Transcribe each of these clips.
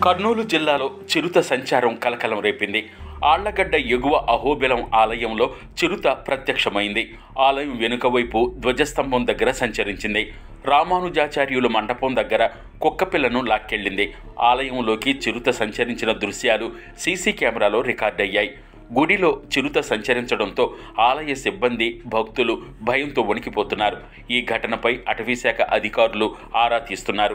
కర్నూలు జిల్లాలో చిరుత సంచారం కలకలం రేపింది ఆళ్లగడ్డ ఎగువ అహోబిలం ఆలయంలో చిరుత ప్రత్యక్షమైంది ఆలయం వెనుక వైపు ధ్వజస్తంభం దగ్గర సంచరించింది రామానుజాచార్యుల మండపం దగ్గర కుక్కపిల్లను లాక్కెళ్ళింది ఆలయంలోకి చిరుత సంచరించిన దృశ్యాలు సీసీ కెమెరాలో రికార్డయ్యాయి గుడిలో చిరుత సంచరించడంతో ఆలయ సిబ్బంది భక్తులు భయంతో వణికిపోతున్నారు ఈ ఘటనపై అటవీశాఖ అధికారులు ఆరా తీస్తున్నారు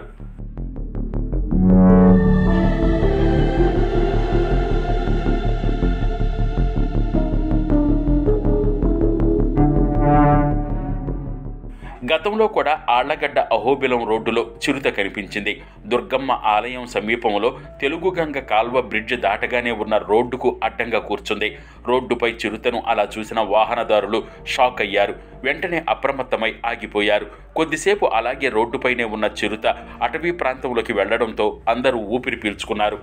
గతంలో కూడా ఆళ్లగడ్డ అహోబిలం రోడ్డులో చిరుత కనిపించింది దుర్గమ్మ ఆలయం సమీపంలో తెలుగుగంగ కాల్వ బ్రిడ్జ్ దాటగానే ఉన్న రోడ్డుకు అడ్డంగా కూర్చుంది రోడ్డుపై చిరుతను అలా చూసిన వాహనదారులు షాక్ అయ్యారు వెంటనే అప్రమత్తమై ఆగిపోయారు కొద్దిసేపు అలాగే రోడ్డుపైనే ఉన్న చిరుత అటవీ ప్రాంతంలోకి వెళ్లడంతో అందరూ ఊపిరి పీల్చుకున్నారు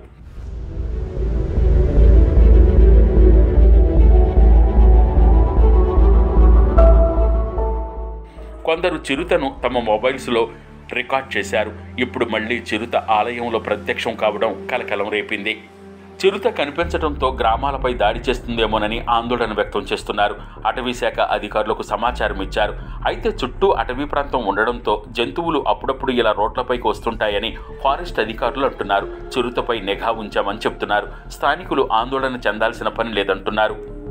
కొందరు చిరుతను తమ మొబైల్స్లో రికార్డ్ చేశారు ఇప్పుడు మళ్ళీ చిరుత ఆలయంలో ప్రత్యక్షం కావడం కలకలం రేపింది చిరుత కనిపించడంతో గ్రామాలపై దాడి చేస్తుందేమోనని ఆందోళన వ్యక్తం చేస్తున్నారు అటవీ శాఖ అధికారులకు సమాచారం ఇచ్చారు అయితే చుట్టూ అటవీ ప్రాంతం ఉండడంతో జంతువులు అప్పుడప్పుడు ఇలా రోడ్లపైకి వస్తుంటాయని ఫారెస్ట్ అధికారులు అంటున్నారు చిరుతపై నిఘా ఉంచామని చెప్తున్నారు స్థానికులు ఆందోళన చెందాల్సిన పని లేదంటున్నారు